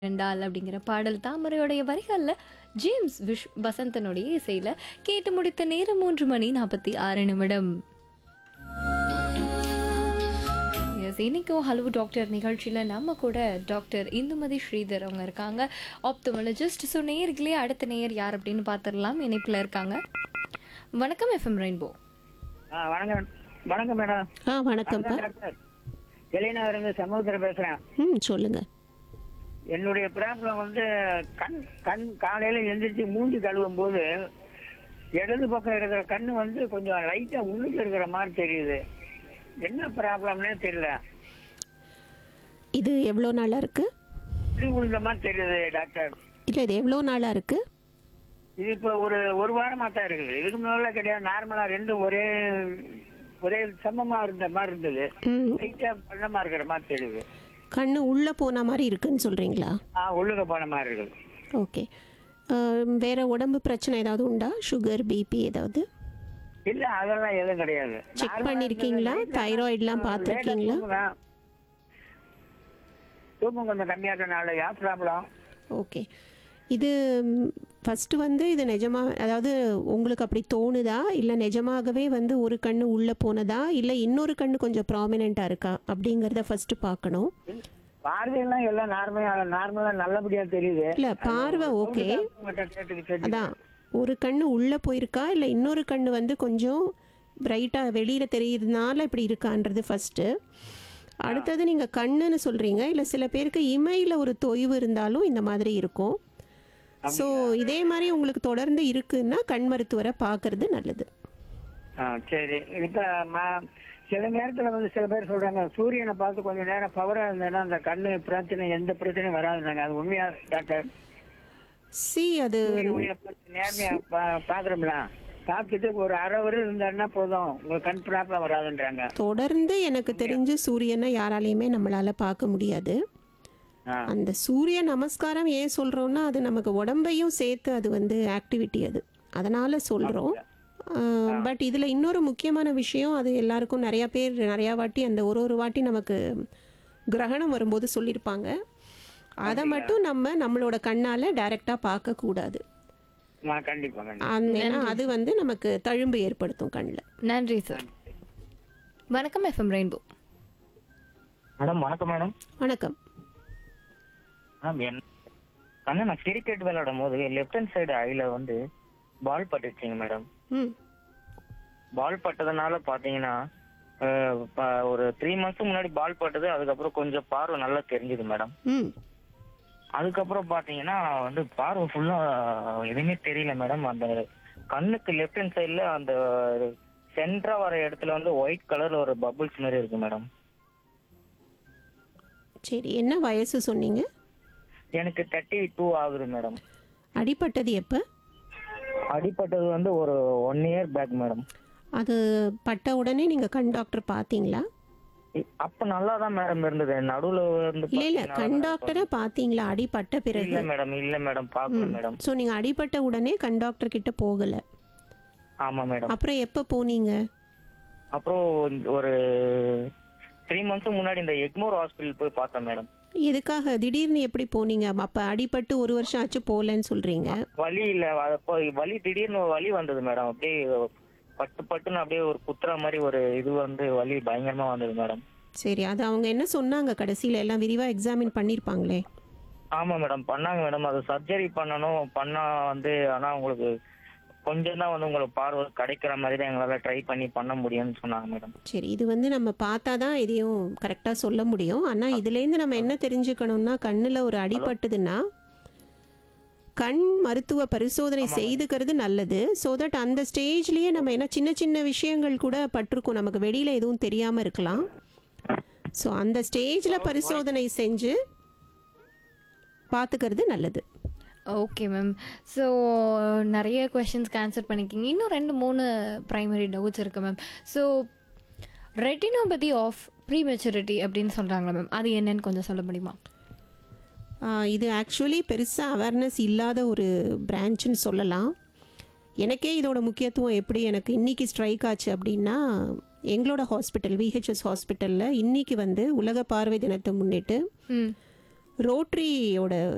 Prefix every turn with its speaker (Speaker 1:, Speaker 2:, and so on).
Speaker 1: ரெண்டாள் அப்படிங்கிற பாடல் தாமரையோடைய வரிகளில் ஜேம்ஸ் விஷ் வசந்தனுடைய இசையில் கேட்டு முடித்த நேரம் மூன்று மணி நாற்பத்தி ஆறு நிமிடம் Yes, இன்னைக்கும் ஹலோ டாக்டர் நிகழ்ச்சியில் நம்ம கூட டாக்டர் இந்துமதி ஸ்ரீதர் அவங்க இருக்காங்க ஆப்தமாலஜிஸ்ட் ஸோ நேயர்களே அடுத்த நேயர் யார் அப்படின்னு பார்த்துடலாம் இணைப்பில் இருக்காங்க வணக்கம் எஃப்எம் ரெயின்போ
Speaker 2: ஆ வணக்கம் வணக்கம் மேடம்
Speaker 3: ஆ வணக்கம்ப்பா
Speaker 2: டாக்டர் எலினா இருந்து சமுத்திரம் பேசுறேன்
Speaker 3: ம் சொல்லுங்க
Speaker 2: என்னுடைய ப்ராப்ளம் வந்து கண் கண் காலையில எந்திரிச்சு மூஞ்சி கழுவும் போது இடது பக்கம் இருக்கிற கண்ணு வந்து கொஞ்சம் லைட்டா உள்ளுக்கு இருக்கிற மாதிரி தெரியுது என்ன ப்ராப்ளம்னே தெரியல
Speaker 3: இது எவ்வளோ நாளாக இருக்கு
Speaker 2: இப்படி விழுந்த மாதிரி தெரியுது டாக்டர்
Speaker 3: இல்லை இது எவ்வளோ நாளாக இருக்கு
Speaker 2: இது இப்போ ஒரு ஒரு வாரமா தான் இருக்குது இதுக்கு முன்னால கிடையாது நார்மலா ரெண்டும் ஒரே ஒரே சமமா இருந்த மாதிரி இருந்தது
Speaker 3: ம்
Speaker 2: லைட்டா பள்ளமா இருக்கிற மாதிரி தெரியுது
Speaker 3: கண்ணு உள்ளே போன மாதிரி இருக்குன்னு சொல்கிறீங்களா
Speaker 2: ஆ உள்ளுக்க போன மாதிரி இருக்குது
Speaker 3: ஓகே வேற உடம்பு பிரச்சனை ஏதாவது உண்டா சுகர் பிபி ஏதாவது
Speaker 2: இல்ல அதெல்லாம் எதுவும் கிடையாது
Speaker 3: செக் பண்ணியிருக்கீங்களா தைராய்டெலாம் பார்த்துருக்கீங்களா
Speaker 2: தூக்கம் கொஞ்சம் கம்மியா இருக்கனால யா ப்ராப்ளம்
Speaker 3: ஓகே இது ஃபஸ்ட்டு வந்து இது நிஜமா அதாவது உங்களுக்கு அப்படி தோணுதா இல்லை நிஜமாகவே வந்து ஒரு கண்ணு உள்ளே போனதா இல்லை இன்னொரு கண்ணு கொஞ்சம் ப்ராமினெண்ட்டாக இருக்கா அப்படிங்கிறத ஃபஸ்ட்டு பார்க்கணும்
Speaker 2: பார்வையெல்லாம் எல்லாம் நார்மலா நார்மலா நல்லபடியா தெரியுது
Speaker 3: இல்லை பார்வை ஓகே
Speaker 2: உங்கள்கிட்ட கேட்டு கேட்டு
Speaker 3: அதான் ஒரு கண்ணு உள்ளே போயிருக்கா இல்லை இன்னொரு கண்ணு வந்து கொஞ்சம் பிரைட்டாக வெளியில் தெரியுறதுனால இப்படி இருக்கான்றது ஃபஸ்ட்டு அடுத்தது நீங்கள் கண்ணுன்னு சொல்கிறீங்க இல்லை சில பேருக்கு இமையில் ஒரு தொய்வு இருந்தாலும் இந்த மாதிரி இருக்கும் ஸோ இதே மாதிரி உங்களுக்கு தொடர்ந்து இருக்குன்னா கண் மருத்துவரை பார்க்கறது நல்லது
Speaker 2: ஆ, சரி இப்ப ம- சில நேரத்துல வந்து சில பேர் சொல்றாங்க சூரியனை பார்த்து கொஞ்ச நேரம் பவரா இருந்தேன்னா அந்த கண்ணு பிரச்சனை எந்த பிரச்சனையும் வராதுன்னாங்க அது உண்மையா டாக்டர்
Speaker 3: சி அது
Speaker 2: சூரிய ஒளியை பார்த்து நேர்மையா பா- பாக்குறோம்ல பார்த்துட்டு ஒரு அரை வரை இருந்தாருன்னா போதும் உங்க கண் ப்ராப்ளம் வராதுன்றாங்க
Speaker 3: தொடர்ந்து எனக்கு தெரிஞ்சு சூரியனை யாராலையுமே நம்மளால் பார்க்க முடியாது
Speaker 2: ஆ.
Speaker 3: அந்த சூரிய நமஸ்காரம் ஏன் சொல்கிறோன்னா அது நமக்கு உடம்பையும் சேர்த்து அது வந்து ஆக்டிவிட்டி அது அதனால் சொல்கிறோம் பட் இதில் இன்னொரு முக்கியமான விஷயம் அது எல்லாருக்கும் நிறையா பேர் நிறையா வாட்டி அந்த ஒரு ஒரு வாட்டி நமக்கு கிரகணம் வரும்போது சொல்லியிருப்பாங்க அதை மட்டும் நம்ம நம்மளோட கண்ணால் டைரெக்டாக பார்க்கக்கூடாது
Speaker 2: ஆ, கண்டிப்பா கண்டிப்பா
Speaker 3: அந்த- ஏன்னா அது வந்து நமக்கு தழும்பு ஏற்படுத்தும் கண்ணில்
Speaker 1: நன்றி சார் வணக்கம் எஃப்எம் ரெயின்போ
Speaker 2: மேடம் வணக்கம் மேடம்
Speaker 3: வணக்கம்
Speaker 4: மேம் என் கண்ணு நான் கிரிக்கெட் விளையாடும் போது லெஃப்ட் ஹேண்ட் சைடு ஐல வந்து பால் பட்டுச்சுங்க மேடம்
Speaker 3: ம்
Speaker 4: பால் பட்டதுனால பாத்தீங்கன்னா அஹ், ப- ஒரு த்ரீ மந்த்ஸ் முன்னாடி பால் பட்டது அதுக்கப்புறம் கொஞ்சம் பார்வை நல்லா தெரிஞ்சுது மேடம்
Speaker 3: ம்
Speaker 4: அதுக்கப்புறம் பாத்தீங்கன்னா வந்து பார்வை ஃபுல்லா எதுவுமே தெரியல மேடம் அந்த கண்ணுக்கு லெஃப்ட் ஹேண்ட் சைடுல அந்த சென்டரா வர இடத்துல வந்து ஒயிட் கலர்ல ஒரு பபுள்ஸ் மாதிரி இருக்கு மேடம்
Speaker 3: சரி என்ன வயசு சொன்னீங்க
Speaker 4: எனக்கு தேர்ட்டி டூ ஆகுது மேடம்
Speaker 3: அடிபட்டது எப்போ
Speaker 4: அடிப்பட்டது வந்து ஒரு ஒன் இயர் பேக் மேடம்
Speaker 3: அது பட்ட உடனே நீங்கள் கண் டாக்டர் பார்த்தீங்களா
Speaker 4: அப்ப நல்லா தான் மேடம் இருந்தது நடுவுல இருந்து
Speaker 3: இல்லை இல்லை
Speaker 4: பாத்தீங்கன்னா
Speaker 3: கண் டாக்டரை பார்த்தீங்களா அடிபட்ட
Speaker 4: இல்ல
Speaker 3: பிறகு
Speaker 4: மேடம் இல்ல மேடம் பாக்கல மேடம்
Speaker 3: ஸோ நீங்கள் அடிபட்ட உடனே கண் டாக்டர் கிட்ட போகலை
Speaker 4: ஆமா மேடம்
Speaker 3: அப்புறம் எப்போ போனீங்க
Speaker 4: அப்புறம் ஒரு த்ரீ மந்த்ஸ் முன்னாடி இந்த எக்மோர் ஹாஸ்பிட்டல் போய் பார்த்தேன் மேடம்
Speaker 3: எதுக்காக திடீர்னு எப்படி போனீங்க அப்போ அடிபட்டு ஒரு வருஷம் ஆச்சு போகலன்னு சொல்கிறீங்க
Speaker 4: வலி இல்ல அப்போ வலி திடீர்னு ஒரு வலி வந்தது மேடம் அப்படியே பட்டு பட்டுன்னு அப்படியே ஒரு குத்துற மாதிரி ஒரு இது வந்து வலி பயங்கரமா வந்தது மேடம்
Speaker 3: சரி அது அவங்க என்ன சொன்னாங்க கடைசியில் எல்லாம் விரிவாக எக்ஸாமின் பண்ணியிருப்பாங்களே
Speaker 4: ஆமா மேடம் பண்ணாங்க மேடம் அது சர்ஜரி பண்ணணும் பண்ணா வந்து ஆனா உங்களுக்கு கொஞ்சம் தான் வந்து உங்களுக்கு பார்வை கிடைக்கிற மாதிரி தான் எங்களால ட்ரை பண்ணி பண்ண முடியும்னு சொன்னாங்க மேடம்
Speaker 3: சரி இது வந்து நம்ம பார்த்தா தான் இதையும் கரெக்டாக சொல்ல முடியும் ஆனால் இதுலேருந்து நம்ம என்ன தெரிஞ்சுக்கணும்னா கண்ணில் ஒரு அடிபட்டுதுன்னா கண் மருத்துவ பரிசோதனை செய்துக்கிறது நல்லது ஸோ தட் அந்த ஸ்டேஜ்லேயே நம்ம என்ன சின்ன சின்ன விஷயங்கள் கூட பட்டிருக்கும் நமக்கு வெளியில் எதுவும் தெரியாமல் இருக்கலாம் ஸோ அந்த ஸ்டேஜில் பரிசோதனை செஞ்சு பார்த்துக்கிறது நல்லது
Speaker 1: ஓகே மேம் ஸோ நிறைய கொஷின்ஸ்க்கு ஆன்சர் பண்ணிக்கிங்க இன்னும் ரெண்டு மூணு ப்ரைமரி டவுட்ஸ் இருக்குது ma'am so retinopathy of prematurity அப்படின்னு சொல்கிறாங்களா மேம் அது என்னன்னு கொஞ்சம் சொல்ல முடியுமா
Speaker 3: ஆஹ் இது ஆக்சுவலி பெருசாக அவேர்னஸ் இல்லாத ஒரு பிரான்ச்சுன்னு சொல்லலாம் எனக்கே இதோட முக்கியத்துவம் எப்படி எனக்கு இன்னைக்கு ஸ்ட்ரைக் ஆச்சு அப்படின்னா எங்களோட ஹாஸ்பிட்டல் விஹெச்எஸ் ஹாஸ்பிட்டலில் இன்னைக்கு வந்து உலக பார்வை தினத்தை முன்னிட்டு
Speaker 1: ம்
Speaker 3: ரோட்ரியோட